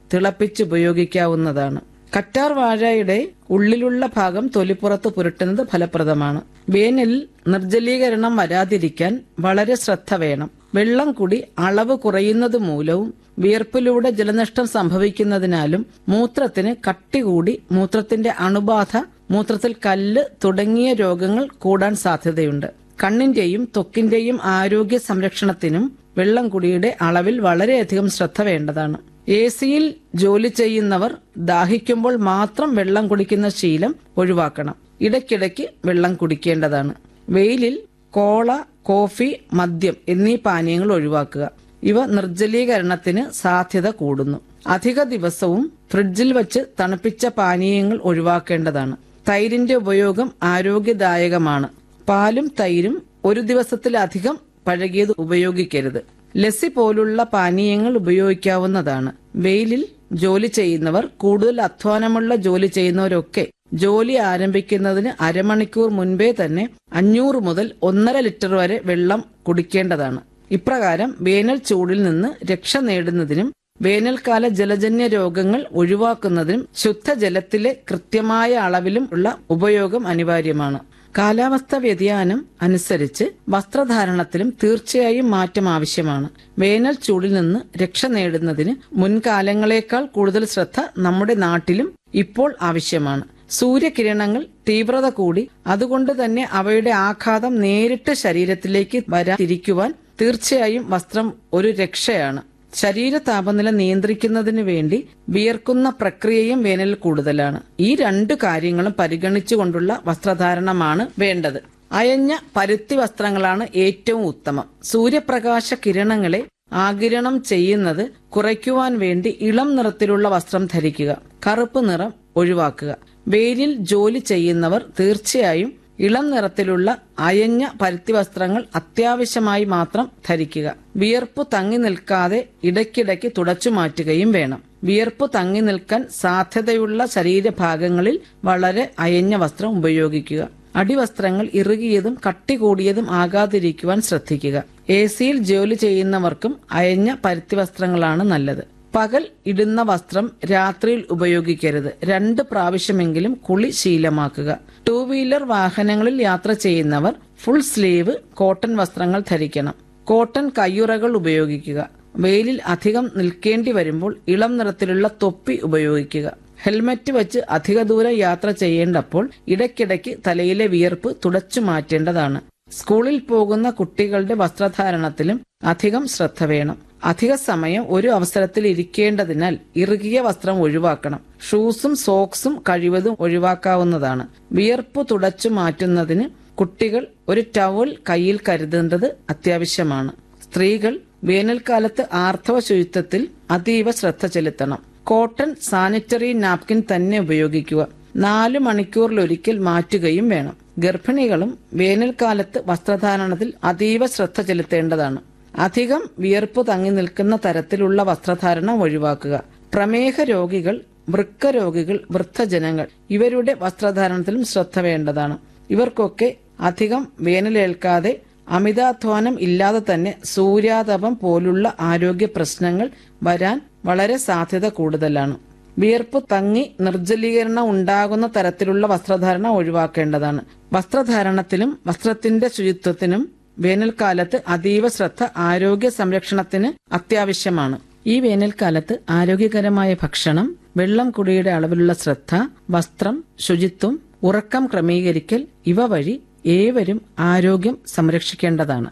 തിളപ്പിച്ചുപയോഗിക്കാവുന്നതാണ് കറ്റാർ വാഴയുടെ ഉള്ളിലുള്ള ഭാഗം തൊലിപ്പുറത്ത് പുരട്ടുന്നത് ഫലപ്രദമാണ് വേനലിൽ നിർജ്ജലീകരണം വരാതിരിക്കാൻ വളരെ ശ്രദ്ധ വേണം വെള്ളം കുടി അളവ് കുറയുന്നത് മൂലവും വിയർപ്പിലൂടെ ജലനഷ്ടം സംഭവിക്കുന്നതിനാലും മൂത്രത്തിന് കട്ടി കൂടി മൂത്രത്തിന്റെ അണുബാധ മൂത്രത്തിൽ കല്ല് തുടങ്ങിയ രോഗങ്ങൾ കൂടാൻ സാധ്യതയുണ്ട് കണ്ണിന്റെയും ത്വക്കിന്റെയും ആരോഗ്യ സംരക്ഷണത്തിനും വെള്ളം കുടിയുടെ അളവിൽ വളരെയധികം ശ്രദ്ധ വേണ്ടതാണ് എ സിയിൽ ജോലി ചെയ്യുന്നവർ ദാഹിക്കുമ്പോൾ മാത്രം വെള്ളം കുടിക്കുന്ന ശീലം ഒഴിവാക്കണം ഇടയ്ക്കിടയ്ക്ക് വെള്ളം കുടിക്കേണ്ടതാണ് വെയിലിൽ കോള കോഫി മദ്യം എന്നീ പാനീയങ്ങൾ ഒഴിവാക്കുക ഇവ നിർജ്ജലീകരണത്തിന് സാധ്യത കൂടുന്നു അധിക ദിവസവും ഫ്രിഡ്ജിൽ വച്ച് തണുപ്പിച്ച പാനീയങ്ങൾ ഒഴിവാക്കേണ്ടതാണ് തൈരിന്റെ ഉപയോഗം ആരോഗ്യദായകമാണ് പാലും തൈരും ഒരു ദിവസത്തിലധികം പഴകിയത് ഉപയോഗിക്കരുത് ലസ്സി പോലുള്ള പാനീയങ്ങൾ ഉപയോഗിക്കാവുന്നതാണ് വെയിലിൽ ജോലി ചെയ്യുന്നവർ കൂടുതൽ അധ്വാനമുള്ള ജോലി ചെയ്യുന്നവരൊക്കെ ജോലി ആരംഭിക്കുന്നതിന് അരമണിക്കൂർ മുൻപേ തന്നെ അഞ്ഞൂറ് മുതൽ ഒന്നര ലിറ്റർ വരെ വെള്ളം കുടിക്കേണ്ടതാണ് ഇപ്രകാരം വേനൽ ചൂടിൽ നിന്ന് രക്ഷ നേടുന്നതിനും വേനൽക്കാല ജലജന്യ രോഗങ്ങൾ ഒഴിവാക്കുന്നതിനും ശുദ്ധജലത്തിലെ കൃത്യമായ അളവിലും ഉള്ള ഉപയോഗം അനിവാര്യമാണ് കാലാവസ്ഥ വ്യതിയാനം അനുസരിച്ച് വസ്ത്രധാരണത്തിലും തീർച്ചയായും മാറ്റം ആവശ്യമാണ് വേനൽ ചൂടിൽ നിന്ന് രക്ഷ നേടുന്നതിന് മുൻകാലങ്ങളെക്കാൾ കൂടുതൽ ശ്രദ്ധ നമ്മുടെ നാട്ടിലും ഇപ്പോൾ ആവശ്യമാണ് സൂര്യകിരണങ്ങൾ തീവ്രത കൂടി അതുകൊണ്ട് തന്നെ അവയുടെ ആഘാതം നേരിട്ട് ശരീരത്തിലേക്ക് വരാതിരിക്കുവാൻ തീർച്ചയായും വസ്ത്രം ഒരു രക്ഷയാണ് ശരീര താപനില നിയന്ത്രിക്കുന്നതിന് വേണ്ടി വിയർക്കുന്ന പ്രക്രിയയും വേനൽ കൂടുതലാണ് ഈ രണ്ട് കാര്യങ്ങളും പരിഗണിച്ചുകൊണ്ടുള്ള വസ്ത്രധാരണമാണ് വേണ്ടത് അയഞ്ഞ പരുത്തി വസ്ത്രങ്ങളാണ് ഏറ്റവും ഉത്തമം സൂര്യപ്രകാശ കിരണങ്ങളെ ആകിരണം ചെയ്യുന്നത് കുറയ്ക്കുവാൻ വേണ്ടി ഇളം നിറത്തിലുള്ള വസ്ത്രം ധരിക്കുക കറുപ്പ് നിറം ഒഴിവാക്കുക വെയിലിൽ ജോലി ചെയ്യുന്നവർ തീർച്ചയായും ഇളം നിറത്തിലുള്ള അയഞ്ഞ പരുത്തി വസ്ത്രങ്ങൾ അത്യാവശ്യമായി മാത്രം ധരിക്കുക വിയർപ്പ് തങ്ങി നിൽക്കാതെ ഇടയ്ക്കിടയ്ക്ക് തുടച്ചു മാറ്റുകയും വേണം വിയർപ്പ് തങ്ങി നിൽക്കാൻ സാധ്യതയുള്ള ശരീരഭാഗങ്ങളിൽ വളരെ അയഞ്ഞ വസ്ത്രം ഉപയോഗിക്കുക അടിവസ്ത്രങ്ങൾ ഇറുകിയതും കട്ടി കൂടിയതും ആകാതിരിക്കുവാൻ ശ്രദ്ധിക്കുക എ സിയിൽ ജോലി ചെയ്യുന്നവർക്കും അയഞ്ഞ പരുത്തി വസ്ത്രങ്ങളാണ് നല്ലത് പകൽ ഇടുന്ന വസ്ത്രം രാത്രിയിൽ ഉപയോഗിക്കരുത് രണ്ട് പ്രാവശ്യമെങ്കിലും കുളി ശീലമാക്കുക ടൂ വീലർ വാഹനങ്ങളിൽ യാത്ര ചെയ്യുന്നവർ ഫുൾ സ്ലീവ് കോട്ടൺ വസ്ത്രങ്ങൾ ധരിക്കണം കോട്ടൺ കയ്യുറകൾ ഉപയോഗിക്കുക വെയിലിൽ അധികം നിൽക്കേണ്ടി വരുമ്പോൾ ഇളം നിറത്തിലുള്ള തൊപ്പി ഉപയോഗിക്കുക ഹെൽമറ്റ് വെച്ച് അധിക ദൂരം യാത്ര ചെയ്യേണ്ടപ്പോൾ ഇടയ്ക്കിടയ്ക്ക് തലയിലെ വിയർപ്പ് തുടച്ചു മാറ്റേണ്ടതാണ് സ്കൂളിൽ പോകുന്ന കുട്ടികളുടെ വസ്ത്രധാരണത്തിലും അധികം ശ്രദ്ധ വേണം അധിക സമയം ഒരു അവസരത്തിൽ ഇരിക്കേണ്ടതിനാൽ ഇറുകിയ വസ്ത്രം ഒഴിവാക്കണം ഷൂസും സോക്സും കഴിവതും ഒഴിവാക്കാവുന്നതാണ് വിയർപ്പ് തുടച്ചു മാറ്റുന്നതിന് കുട്ടികൾ ഒരു ടവൽ കയ്യിൽ കരുതേണ്ടത് അത്യാവശ്യമാണ് സ്ത്രീകൾ വേനൽക്കാലത്ത് ആർത്തവ ശുചിത്വത്തിൽ അതീവ ശ്രദ്ധ ചെലുത്തണം കോട്ടൺ സാനിറ്ററി നാപ്കിൻ തന്നെ ഉപയോഗിക്കുക നാല് മണിക്കൂറിലൊരിക്കൽ മാറ്റുകയും വേണം ഗർഭിണികളും വേനൽക്കാലത്ത് വസ്ത്രധാരണത്തിൽ അതീവ ശ്രദ്ധ ചെലുത്തേണ്ടതാണ് അധികം വിയർപ്പ് തങ്ങി നിൽക്കുന്ന തരത്തിലുള്ള വസ്ത്രധാരണം ഒഴിവാക്കുക പ്രമേഹ രോഗികൾ വൃക്ക രോഗികൾ വൃദ്ധജനങ്ങൾ ഇവരുടെ വസ്ത്രധാരണത്തിലും ശ്രദ്ധ വേണ്ടതാണ് ഇവർക്കൊക്കെ അധികം വേനലേൽക്കാതെ അമിതാധ്വാനം ഇല്ലാതെ തന്നെ സൂര്യാതപം പോലുള്ള ആരോഗ്യ പ്രശ്നങ്ങൾ വരാൻ വളരെ സാധ്യത കൂടുതലാണ് വിയർപ്പ് തങ്ങി നിർജ്ജലീകരണം ഉണ്ടാകുന്ന തരത്തിലുള്ള വസ്ത്രധാരണം ഒഴിവാക്കേണ്ടതാണ് വസ്ത്രധാരണത്തിലും വസ്ത്രത്തിന്റെ ശുചിത്വത്തിനും വേനൽക്കാലത്ത് അതീവ ശ്രദ്ധ ആരോഗ്യ സംരക്ഷണത്തിന് അത്യാവശ്യമാണ് ഈ വേനൽക്കാലത്ത് ആരോഗ്യകരമായ ഭക്ഷണം വെള്ളം കുടിയുടെ അളവിലുള്ള ശ്രദ്ധ വസ്ത്രം ശുചിത്വം ഉറക്കം ക്രമീകരിക്കൽ ഇവ വഴി ഏവരും ആരോഗ്യം സംരക്ഷിക്കേണ്ടതാണ്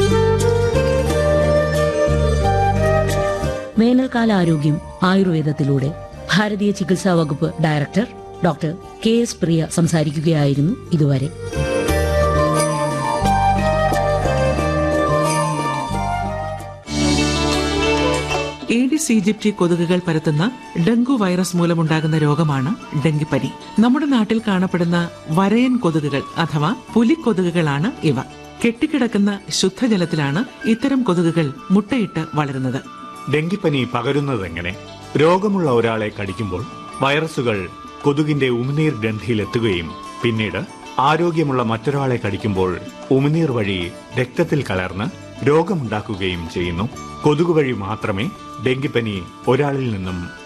വേനൽക്കാല ആരോഗ്യം ആയുർവേദത്തിലൂടെ ഭാരതീയ ചികിത്സാ വകുപ്പ് director doctor K S Priya സംസാരിക്കുകയായിരുന്നു ഇതുവരെ ഏഡിസ് ഈജിപ്തി കൊതുകുകൾ പരത്തുന്ന ഡെങ്കു വൈറസ് മൂലമുണ്ടാകുന്ന രോഗമാണ് ഡെങ്കിപ്പനി നമ്മുടെ നാട്ടിൽ കാണപ്പെടുന്ന വരയൻ കൊതുകുകൾ അഥവാ പുലിക്കൊതുകുകളാണ് ഇവ കെട്ടിക്കിടക്കുന്ന ശുദ്ധജലത്തിലാണ് ഇത്തരം കൊതുകുകൾ മുട്ടയിട്ട് വളരുന്നത് ഡെങ്കിപ്പനി പകരുന്നതെങ്ങനെ രോഗമുള്ള ഒരാളെ കടിക്കുമ്പോൾ വൈറസുകൾ കൊതുകിന്റെ ഉമിനീർ ഗ്രന്ഥിയിലെത്തുകയും പിന്നീട് ആരോഗ്യമുള്ള മറ്റൊരാളെ കടിക്കുമ്പോൾ ഉമിനീർ വഴി രക്തത്തിൽ കലർന്ന് രോഗമുണ്ടാക്കുകയും ചെയ്യുന്നു കൊതുക് വഴി മാത്രമേ ഡെങ്കിപ്പനി ഒരാളിൽ നിന്നും